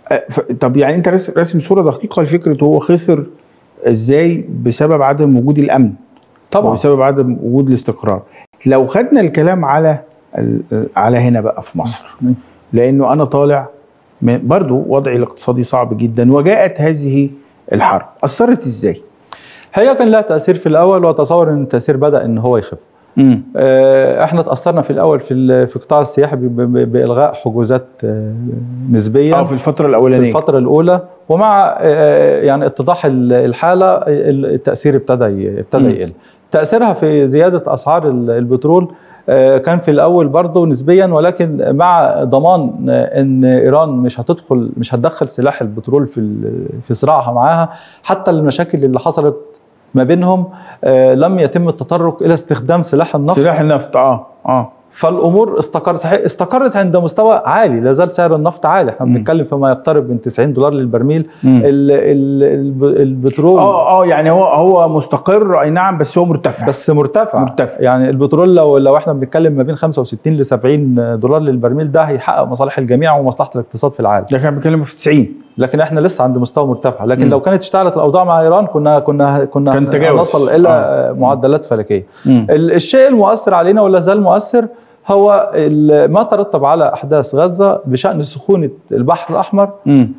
آه، ف- طب يعني انت راسم راسم صوره دقيقه لفكره هو خسر ازاي بسبب عدم وجود الامن طبعا وبسبب عدم وجود الاستقرار لو خدنا الكلام على ال- على هنا بقى في مصر لانه انا طالع من- برضو وضعي الاقتصادي صعب جدا وجاءت هذه الحرب اثرت ازاي هي كان لها تاثير في الاول واتصور ان التاثير بدا ان هو يخف امم آه، احنا تاثرنا في الاول في ال- في قطاع السياحه ب- ب- بالغاء حجوزات آه، نسبيا اه في الفتره في الاولانيه الفترة الأولى ومع آه، يعني اتضاح ال- الحالة ال- التأثير ابتدى ي- ابتدى مم. يقل. تأثيرها في زيادة أسعار ال- البترول آه، كان في الأول برضه نسبيا ولكن مع ضمان آه، إن إيران مش هتدخل مش هتدخل سلاح البترول في ال- في صراعها معاها حتى المشاكل اللي حصلت ما بينهم آه، لم يتم التطرق إلى استخدام سلاح النفط سلاح النفط اه اه فالامور استقرت صحيح استقرت عند مستوى عالي لا زال سعر النفط عالي احنا مم. بنتكلم فيما يقترب من 90 دولار للبرميل مم. ال ال ال البترول اه اه يعني هو هو مستقر اي نعم بس هو مرتفع بس مرتفع مرتفع. يعني البترول لو لو احنا بنتكلم ما بين 65 ل 70 دولار للبرميل ده هيحقق مصالح الجميع ومصلحه الاقتصاد في العالم ده كان بيتكلم في 90 لكن احنا لسه عند مستوى مرتفع لكن مم. لو كانت اشتغلت الاوضاع مع ايران كنا كنا كنا كان تجاوز. نصل الى آه. معدلات فلكيه مم. ال- الشيء المؤثر علينا ولا زال مؤثر هو ال- ما ترتب على احداث غزه بشان سخونه البحر الاحمر مم.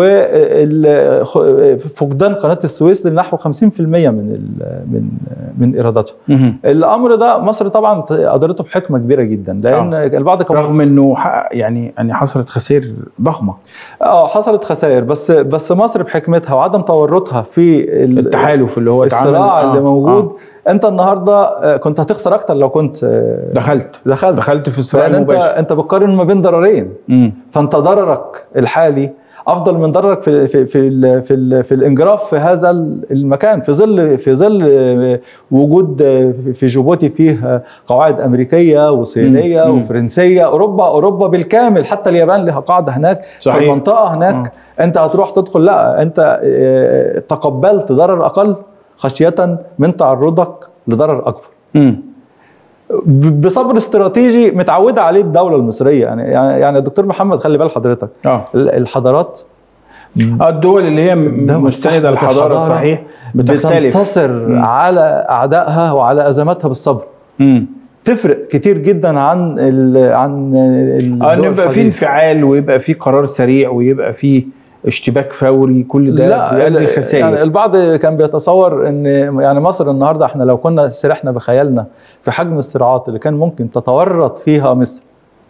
وفقدان قناه السويس لنحو 50% من ال- من من ايراداتها. مم. الامر ده مصر طبعا ادارته بحكمه كبيره جدا لان البعض كان رغم انه حقق يعني يعني حصلت خسائر ضخمه اه حصلت خسائر بس بس مصر بحكمتها وعدم تورطها في ال- التحالف اللي هو اتعمل- الصراع آه، اللي موجود آه. انت النهارده آه، كنت هتخسر اكتر لو كنت آه، دخلت دخلت دخلت في الصراع لان انت المباشر انت بتقارن ما بين ضررين مم. فانت ضررك الحالي افضل من ضررك في في في ال في, ال في الانجراف في هذا المكان في ظل في ظل آه، وجود آه، في جيبوتي فيه آه، قواعد امريكيه وصينيه مم. وفرنسيه اوروبا اوروبا بالكامل حتى اليابان لها قاعده هناك صحيح. في المنطقه هناك انت هتروح تدخل لا انت آه، تقبلت ضرر اقل خشيه من تعرضك لضرر اكبر مم. ب- بصبر استراتيجي متعوده عليه الدوله المصريه يعني يعني يعني الدكتور محمد خلي بال حضرتك اه ال- الحضارات اه الدول اللي هي ده مستندة صاحبة الحضارة صحيح بتختلف بتنتصر مم. على اعدائها وعلى ازماتها بالصبر مم. تفرق كتير جدا عن ال عن ال- اه انه الدول يبقى في الحديثة. انفعال ويبقى في قرار سريع ويبقى في اشتباك فوري كل ده لا بيؤدي يعني لخسائر البعض كان بيتصور ان يعني مصر النهارده احنا لو كنا سرحنا بخيالنا في حجم الصراعات اللي كان ممكن تتورط فيها مصر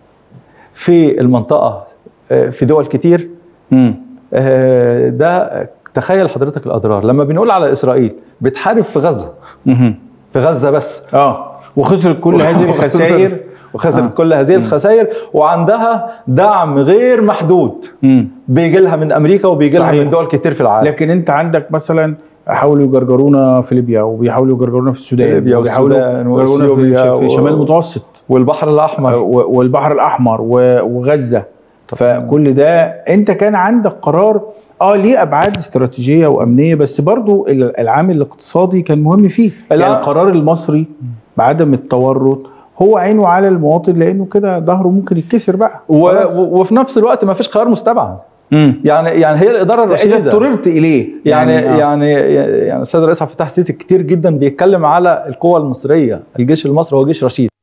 في المنطقه آه، في دول كتير مم. آه، ده تخيل حضرتك الاضرار لما بنقول على اسرائيل بتحارب في غزه مهم. في غزه بس اه وخسرت كل هذه الخسائر وخسرت آه. كل هذه الخسائر وعندها دعم غير محدود مم. بيجي لها من امريكا وبيجي لها صحيح. من دول كتير في العالم لكن انت عندك مثلا حاولوا يجرجرونا في ليبيا وبيحاولوا يجرجرونا في السودان ليبيا وبيحاولوا والسودان يجرجرونا وإثيوبيا في, في و- شمال المتوسط والبحر الاحمر و- والبحر الاحمر و- وغزه فكل ده انت كان عندك قرار اه ليه ابعاد استراتيجيه وامنيه بس برضو ال- العامل الاقتصادي كان مهم فيه لا. يعني القرار المصري بعدم التورط هو عينه على المواطن لانه كده ظهره ممكن يتكسر بقى و... خلاص. و... وفي نفس الوقت ما فيش خيار مستبعد مم. يعني يعني هي الاداره لا، اذا الرشيده اضطررت اليه يعني آه. يعني يعني السيد الرئيس عبد الفتاح السيسي كتير جدا بيتكلم على القوى المصريه الجيش المصري هو جيش رشيد